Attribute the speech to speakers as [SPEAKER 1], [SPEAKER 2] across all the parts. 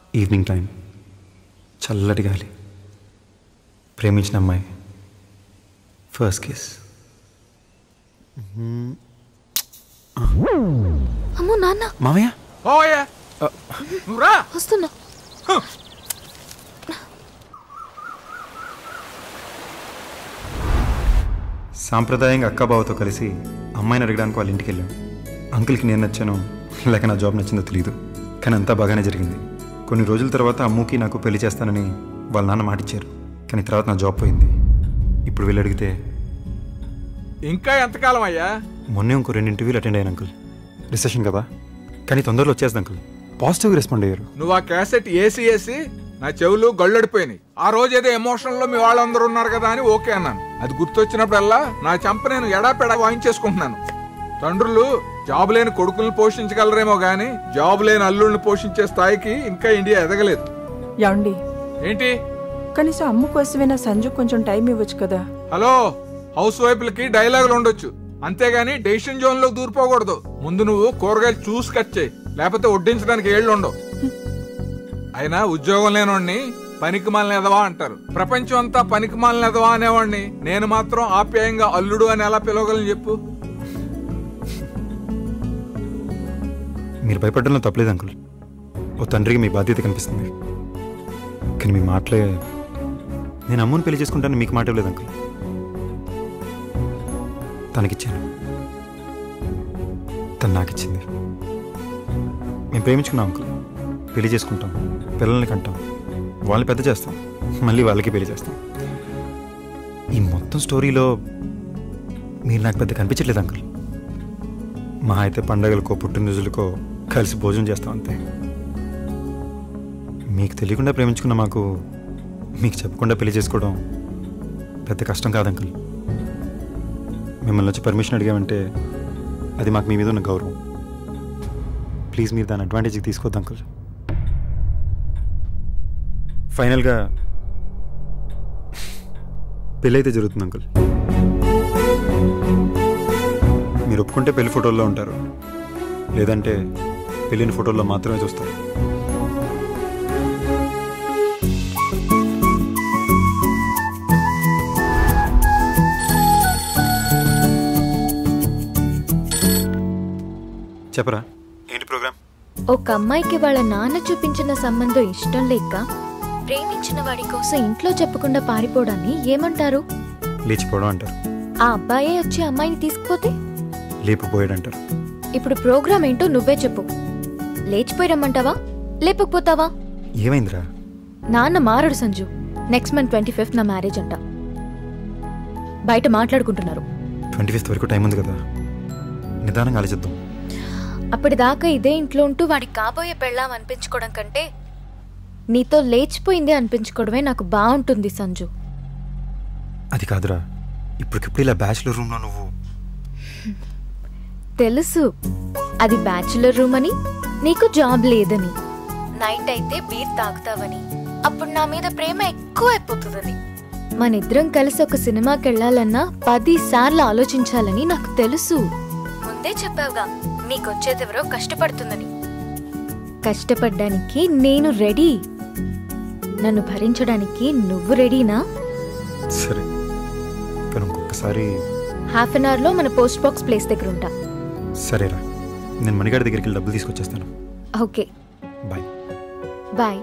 [SPEAKER 1] Evening time చల్లటి గాలి ప్రేమించిన అమ్మాయి ఫస్ట్ కిస్
[SPEAKER 2] అమ్మో నాన్న
[SPEAKER 1] మామయ్య
[SPEAKER 3] ఓయా నువ్వు రా
[SPEAKER 2] వస్తున్నా
[SPEAKER 1] సాంప్రదాయంగా అక్క బావతో కలిసి అమ్మాయిని అడగడానికి వాళ్ళ ఇంటికి వెళ్ళాం అంకుల్కి నేను నచ్చాను లేక నా జాబ్ నచ్చిందో తెలియదు కానీ అంతా బాగానే జరిగింది కొన్ని రోజుల తర్వాత అమ్ముకి నాకు పెళ్లి చేస్తానని వాళ్ళ నాన్న మాటిచ్చారు కానీ తర్వాత నా జాబ్ పోయింది ఇప్పుడు వీళ్ళు అడిగితే
[SPEAKER 3] ఇంకా ఎంతకాలం అయ్యా
[SPEAKER 1] మొన్నే ఇంకో రెండు ఇంటర్వ్యూలు అటెండ్ అయ్యాను అంకుల్ రిసెషన్ కదా కానీ తొందరలో వచ్చేస్తుంది అంకుల్ పాజిటివ్గా రెస్పాండ్ అయ్యారు
[SPEAKER 3] నువ్వు ఆ క్యాసెట్ ఏసి వేసి నా చెవులు గళ్ళడిపోయినాయి ఆ రోజు ఏదో ఎమోషన్ లో మీ వాళ్ళందరూ ఉన్నారు కదా అని ఓకే అన్నాను అది గుర్తొచ్చినప్పుడల్లా నా చంప నేను ఎడాపెడా వాయించేసుకుంటున్నాను తండ్రులు జాబ్ లేని కొడుకుల్ని పోషించగలరేమో గాని జాబ్ లేని అల్లుల్ని పోషించే స్థాయికి ఇంకా ఇండియా ఎదగలేదు
[SPEAKER 4] యాండి
[SPEAKER 3] ఏంటి
[SPEAKER 4] కనీసం అమ్మ కోసమైనా సంజు కొంచెం టైం ఇవ్వచ్చు కదా
[SPEAKER 3] హలో హౌస్ వైఫ్లకి డైలాగులు ఉండొచ్చు అంతేగాని డెసిషన్ జోన్ లో దూరిపోకూడదు ముందు నువ్వు కూరగాయలు చూసి కట్ చేయి లేకపోతే వడ్డించడానికి ఏళ్ళు ఉండవు అయినా ఉద్యోగం లేనోడిని పనికి మాలిన ఎదవా అంటారు ప్రపంచం అంతా పనికి మాలిన ఎదవా అనేవాడిని నేను మాత్రం ఆప్యాయంగా అల్లుడు అని ఎలా పిలవగలను చెప్పు
[SPEAKER 1] మీరు భయపడడంలో తప్పలేదు అంకుల్ ఓ తండ్రికి మీ బాధ్యత కనిపిస్తుంది కానీ మీ మాటలే నేను అమ్ముని పెళ్లి చేసుకుంటాను మీకు మాట ఇవ్వలేదు అంకుల్ తనకిచ్చాను తను నాకిచ్చింది మేము ప్రేమించుకున్నాం అంకుల్ పెళ్లి చేసుకుంటాం పిల్లల్ని కంటాం వాళ్ళని పెద్ద చేస్తాం మళ్ళీ వాళ్ళకి పెళ్లి చేస్తాం ఈ మొత్తం స్టోరీలో మీరు నాకు పెద్ద కనిపించట్లేదు అంకుల్ మా అయితే పండగలకో పుట్టినరోజులకో కలిసి భోజనం చేస్తాం అంతే మీకు తెలియకుండా ప్రేమించుకున్న మాకు మీకు చెప్పకుండా పెళ్లి చేసుకోవడం పెద్ద కష్టం కాదు అంకుల్ మిమ్మల్ని వచ్చి పర్మిషన్ అడిగామంటే అది మాకు మీ మీద ఉన్న గౌరవం ప్లీజ్ మీరు దాని అడ్వాంటేజ్కి తీసుకోవద్దు అంకుల్ ఫైనల్గా పెళ్ళి అయితే జరుగుతుంది అంకుల్ మీరు ఒప్పుకుంటే పెళ్లి ఫోటోల్లో ఉంటారు లేదంటే పెళ్ళిన ఫోటోల్లో మాత్రమే చూస్తారు చెప్పరా ఏంటి ప్రోగ్రామ్
[SPEAKER 2] ఒక అమ్మాయికి వాళ్ళ నాన్న చూపించిన సంబంధం ఇష్టం లేక ప్రేమించిన వాడి కోసం ఇంట్లో చెప్పకుండా పారిపోవడాన్ని ఏమంటారు
[SPEAKER 1] లేచిపోవడం అంటారు
[SPEAKER 2] ఆ అబ్బాయే వచ్చి అమ్మాయిని తీసుకుపోతే
[SPEAKER 1] లేపిపోయాడు అంటారు
[SPEAKER 2] ఇప్పుడు ప్రోగ్రామ్ ఏంటో నువ్వే చెప్పు లేచిపోయి రమ్మంటావా లేపకపోతావా
[SPEAKER 1] ఏమైందిరా
[SPEAKER 2] నాన్న మారడు Sanju next month twenty fifth నా మ్యారేజ్ అంట బయట మాట్లాడుకుంటున్నారు
[SPEAKER 1] ట్వంటీ ఫిఫ్త్ వరకు టైం ఉంది కదా నిదానంగా ఆలోచిద్దాం
[SPEAKER 2] అప్పటిదాకా ఇదే ఇంట్లో ఉంటూ వాడికి కాబోయే పెళ్ళాం అనిపించుకోవడం కంటే నీతో లేచిపోయిందే అనిపించుకోవడమే నాకు బాగుంటుంది సంజు
[SPEAKER 1] అది కాదురా ఇప్పటికిప్పుడు ఇలా బ్యాచులర్ రూమ్లో నువ్వు
[SPEAKER 2] తెలుసు అది బ్యాచులర్ రూమ్ అని నీకు జాబ్ లేదని నైట్ అయితే బీర్ తాగుతావని అప్పుడు నా మీద ప్రేమ ఎక్కువ అయిపోతుందని మనిద్దరం కలిసి ఒక సినిమాకి వెళ్ళాలన్నా పది సార్లు ఆలోచించాలని నాకు తెలుసు ముందే చెప్పావుగా నీకొచ్చేదెవరో కష్టపడుతుందని కష్టపడ్డానికి నేను రెడీ నన్ను భరించడానికి నువ్వు రెడీనా
[SPEAKER 1] సరే కానీ ఇంకొకసారి
[SPEAKER 2] హాఫ్ అన్ అవర్లో మన పోస్ట్ బాక్స్ ప్లేస్ దగ్గర ఉంటా
[SPEAKER 1] సరేరా నేను మణిగాడి దగ్గరికి వెళ్ళి డబ్బులు తీసుకొచ్చేస్తాను
[SPEAKER 2] ఓకే
[SPEAKER 1] బాయ్
[SPEAKER 2] బాయ్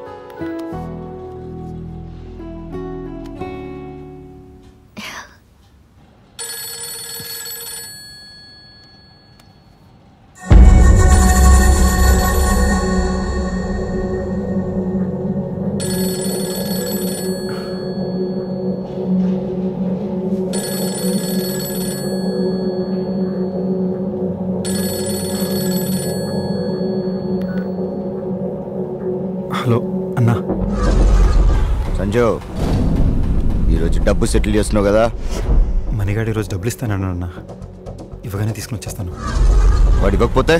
[SPEAKER 1] హలో అన్నా
[SPEAKER 5] సంజు ఈరోజు డబ్బు సెటిల్ చేస్తున్నావు కదా
[SPEAKER 1] మణిగాడు ఈరోజు డబ్బులు ఇస్తానన్నా అన్నా ఇవ్వగానే తీసుకుని వచ్చేస్తాను
[SPEAKER 5] వాడు ఇవ్వకపోతే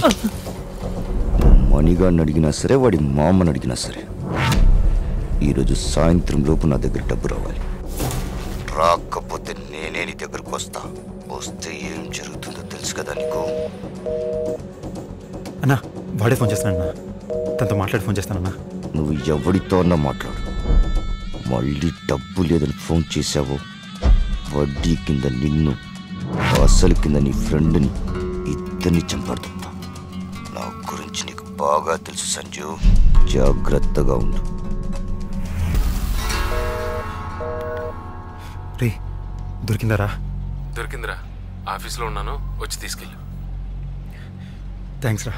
[SPEAKER 5] మణిగాడిని అడిగినా సరే వాడి మా అమ్మని అడిగినా సరే ఈరోజు సాయంత్రం లోపు నా దగ్గర డబ్బు రావాలి రాకపోతే నేనే నీ దగ్గరకు వస్తా వస్తే ఏం జరుగుతుందో తెలుసు కదా నీకు
[SPEAKER 1] అన్నా వాడే ఫోన్ చేస్తానన్నా తనతో మాట్లాడి ఫోన్ చేస్తానన్నా
[SPEAKER 5] నువ్వు ఎవడితో అన్నా మాట్లాడు మళ్ళీ డబ్బు లేదని ఫోన్ చేశావో వడ్డీ కింద నిన్ను అసలు కింద నీ ఫ్రెండ్ని ఇద్దరిని చంపడుతుంటా నా గురించి నీకు బాగా తెలుసు సంజు జాగ్రత్తగా ఉండు
[SPEAKER 1] రే దొరికిందారా
[SPEAKER 6] దొరికిందిరా ఆఫీస్లో ఉన్నాను వచ్చి తీసుకెళ్ళు
[SPEAKER 1] థ్యాంక్స్ రా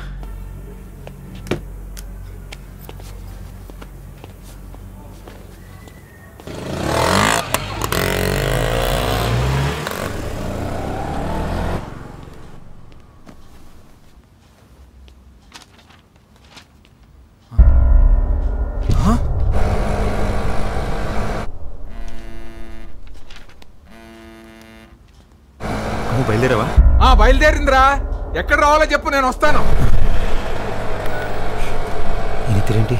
[SPEAKER 1] నువ్వు బయలుదేరావా
[SPEAKER 3] ఆ బయలుదేరిందిరా ఎక్కడ రావాలో చెప్పు నేను వస్తాను
[SPEAKER 1] ఈ నిద్రేంటి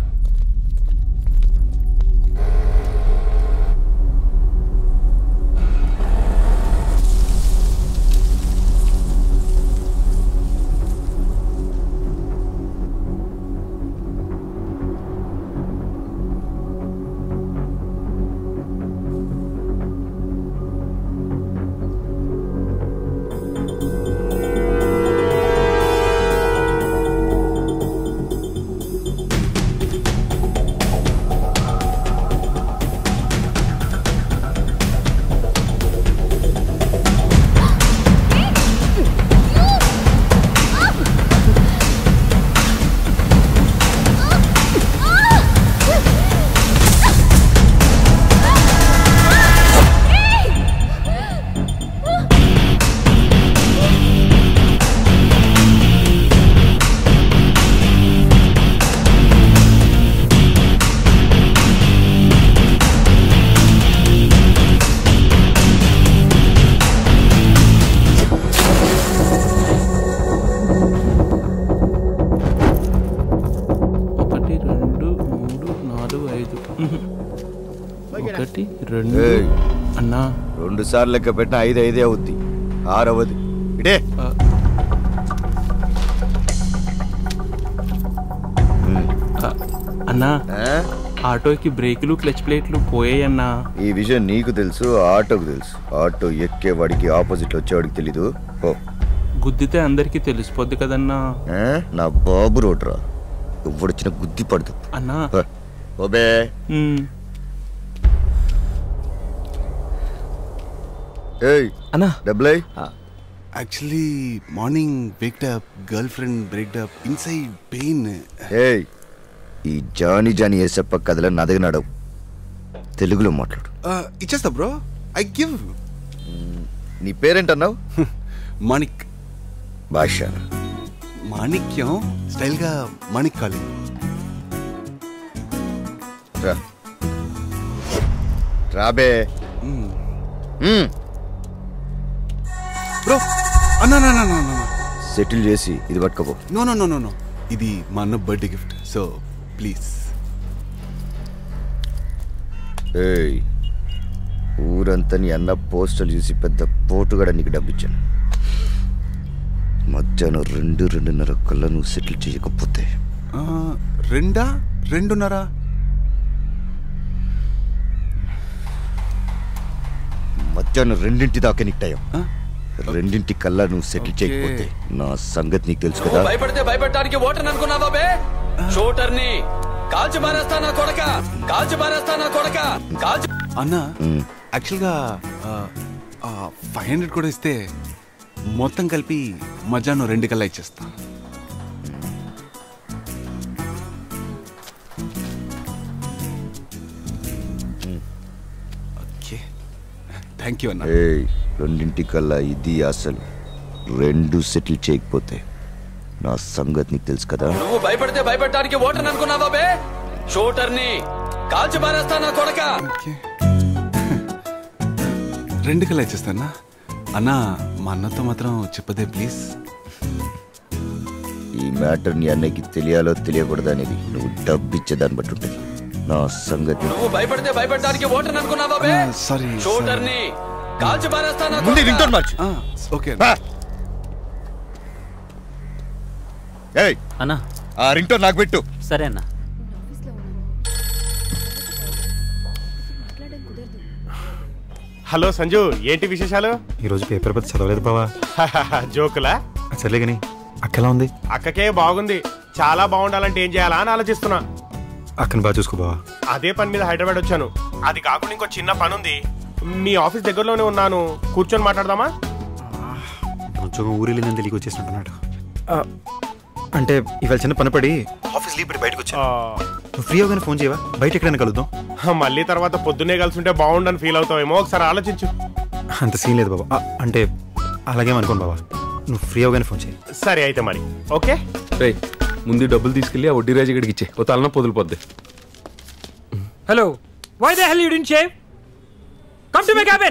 [SPEAKER 7] ఒకటి రెండు మూడు నాలుగు ఐదు ఒకటి రెండు
[SPEAKER 5] ఏయ్.
[SPEAKER 7] అన్నా
[SPEAKER 5] రెండు సార్లు లెక్క పెట్టిన ఐదు ఐదే అవుద్ది ఆరవది ఇడే
[SPEAKER 7] ఆ, ఆ, అన్నా
[SPEAKER 5] ఆ?
[SPEAKER 7] ఆటోకి బ్రేకులు క్లచ్ ప్లేట్లు పోయాయన్నా
[SPEAKER 5] ఈ విషయం నీకు తెలుసు ఆటోకు తెలుసు ఆటో ఎక్కే వాడికి ఆపోజిట్ వచ్చేవాడికి తెలీదు ఓ
[SPEAKER 7] గుద్దితే అందరికీ తెలిసిపోద్ది కదన్నా
[SPEAKER 5] ఆ? నా బాబు రోడ్రా ఎవడొచ్చిన గుద్ది పడదు
[SPEAKER 7] అన్నా
[SPEAKER 5] హ. ఓబే
[SPEAKER 7] ఉమ్,
[SPEAKER 5] ఏయ్
[SPEAKER 8] అన్నా
[SPEAKER 5] డబ్బులై
[SPEAKER 8] actually morning waked up girlfriend breaked up inside pain
[SPEAKER 5] ఏయ్ ఈ జానీ జానీ వేసప్ప కథలో నా దగ్గర నడవు తెలుగులో మాట్లాడు
[SPEAKER 8] ఇచ్చేస్తా బ్రో ఐ గివ్
[SPEAKER 5] నీ పేరేంటన్నావు
[SPEAKER 8] మాణిక్
[SPEAKER 5] భాష
[SPEAKER 8] మాణిక్యం స్టైల్గా మాణిక్ కాలి
[SPEAKER 5] రా రాబే మ్మ్.
[SPEAKER 8] బ్రో అన్నా నా నా నా నా
[SPEAKER 5] సెటిల్ చేసి ఇది పట్టుకోపో
[SPEAKER 8] no no no no no ఇది మా అన్న బర్త్డే గిఫ్ట్ సో ప్లీజ్
[SPEAKER 5] ఏయ్ ఊరంతా నీ అన్న పోస్టల్ చూసి పెద్ద పోటుగడ నీకు డబ్బిచ్చాను మధ్యాహ్నం రెండు రెండున్నర కల్లా నువ్వు సెటిల్ చేయకపోతే
[SPEAKER 8] రెండా రెండున్నరా
[SPEAKER 5] మధ్యాహ్నం రెండింటి దాకా నీకు టైం
[SPEAKER 8] ఆ?
[SPEAKER 5] రెండింటి కల్లా నువ్వు సెటిల్
[SPEAKER 8] ఓకే.
[SPEAKER 5] చేయకపోతే నా సంగతి నీకు తెలుసు కదా
[SPEAKER 9] భయపడితే భయపెట్టడానికి ఓటర్ అనుకున్నావా బే షూటర్ని కాల్చి మారేస్తా నా కొడక కాల్చి మారేస్తా నా కొడక కాల్చి
[SPEAKER 8] అన్న
[SPEAKER 5] మ్మ్.
[SPEAKER 8] యాక్చువల్గా ఫైవ్ హండ్రెడ్ కూడా ఇస్తే మొత్తం కలిపి మధ్యాహ్నం రెండు కల్లా ఇచ్చేస్తా ఓకే థ్యాంక్ యూ అన్న
[SPEAKER 5] ఏయ్ రెండింటి కల్లా ఇది అసలు రెండు సెటిల్ చేయకపోతే నా సంగతి నీకు తెలుసు కదా
[SPEAKER 9] నువ్వు భయపడితే భయపెట్టడానికి ఓటర్ అనుకున్నావా బే షూటర్ని కాల్చి మారేస్తా నా కొడక
[SPEAKER 8] ఓకే రెండు కల్లా ఇచ్చేస్తానా అన్న మా అన్నతో మాత్రం చెప్పదే ప్లీజ్
[SPEAKER 5] ఈ మ్యాటర్ నీ అన్నయ్యకి తెలియాలో తెలియకూడదు అనేది నువ్వు డబ్బు ఇచ్చేదాన్ని బట్టి ఉంటుంది నా సంగతి నీకు-
[SPEAKER 9] నువ్వు భయపడితే భయపెట్టడానికి ఓటర్ అనుకున్నావా బే
[SPEAKER 8] సారీ
[SPEAKER 9] షూటర్ని కాల్చి మారేస్తా నా
[SPEAKER 5] ముందు
[SPEAKER 9] కొడక
[SPEAKER 5] రింగ్టోన్ మార్చు
[SPEAKER 8] ఓకే
[SPEAKER 5] బా. ఏయ్
[SPEAKER 10] అన్నా
[SPEAKER 5] ఆ రింగ్టోన్ నాకు పెట్టు
[SPEAKER 10] సరే అన్నా హలో సంజు ఏంటి విశేషాలు
[SPEAKER 1] ఈరోజు పేపర్ పెద్ద చదవలేదు బావా
[SPEAKER 10] జోకులా
[SPEAKER 1] సర్లే కానీ అక్కలా ఉంది
[SPEAKER 10] అక్కకే బాగుంది చాలా బాగుండాలంటే ఏం చేయాలా అని ఆలోచిస్తున్నా
[SPEAKER 1] అక్కని బాగా చూసుకో బావా
[SPEAKER 10] అదే పని మీద హైదరాబాద్ వచ్చాను అది కాకుండా ఇంకో చిన్న పని ఉంది మీ ఆఫీస్ దగ్గరలోనే ఉన్నాను కూర్చొని మాట్లాడదామా
[SPEAKER 1] ఉద్యోగం ఊరి వెళ్ళిందని తెలియక వచ్చేసినట్టున్నాడు ఆ, అంటే ఇవాళ చిన్న పని పడి ఆఫీస్ లీవ్ పెట్టి బయటకు వచ్చా నువ్వు ఫ్రీ అవగానే ఫోన్ చేయవా బయట ఎక్కడైనా కలుద్దాం
[SPEAKER 10] హ, మళ్ళీ తర్వాత పొద్దున్నే కలిసి ఉంటే బాగుండని ఫీల్ అవుతావేమో ఒకసారి ఆలోచించు
[SPEAKER 1] అంత సీన్ లేదు బాబా ఆ, అంటే అలాగేమనుకోను బాబా నువ్వు ఫ్రీ అవగానే ఫోన్ చేయి
[SPEAKER 10] సరే అయితే మరి ఓకే
[SPEAKER 6] రేయ్ ముందు ఈ డబ్బులు తీసుకెళ్ళి ఆ వడ్డీ రాజు గడికి ఇచ్చే ఓ తలన పొద్దులు
[SPEAKER 11] hello why the hell you did shave come to my cabin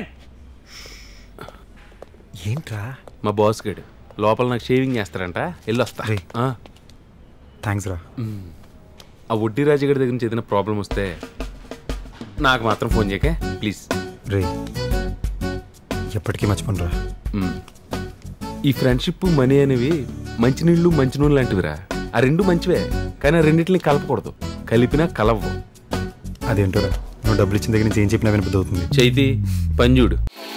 [SPEAKER 1] ఏంట్రా
[SPEAKER 6] మా బాస్ గడు లోపల నాకు షేవింగ్ చేస్తారంట వెళ్ళి వస్తా ఆ.
[SPEAKER 1] థ్యాంక్స్ రా
[SPEAKER 6] మ్. ఆ వడ్డీ రాజు గడి దగ్గర నుంచి ఏదైనా ప్రాబ్లం వస్తే నాకు మాత్రం ఫోన్ చేయకే ప్లీజ్
[SPEAKER 1] రే ఎప్పటికీ మర్చిపోను రా
[SPEAKER 6] మ్. ఈ ఫ్రెండ్షిప్ మనీ అనేవి మంచినీళ్ళు మంచి నూనె లాంటివిరా ఆ రెండు మంచివే కానీ ఆ రెండింటిని కలపకూడదు కలిపినా కలవ్వు
[SPEAKER 1] అదేంటోరా నువ్వు డబ్బులు ఇచ్చిన దగ్గర నుంచి ఏం చెప్పినా వినబుద్ధి అవుతుంది
[SPEAKER 6] చైతి పంజుడు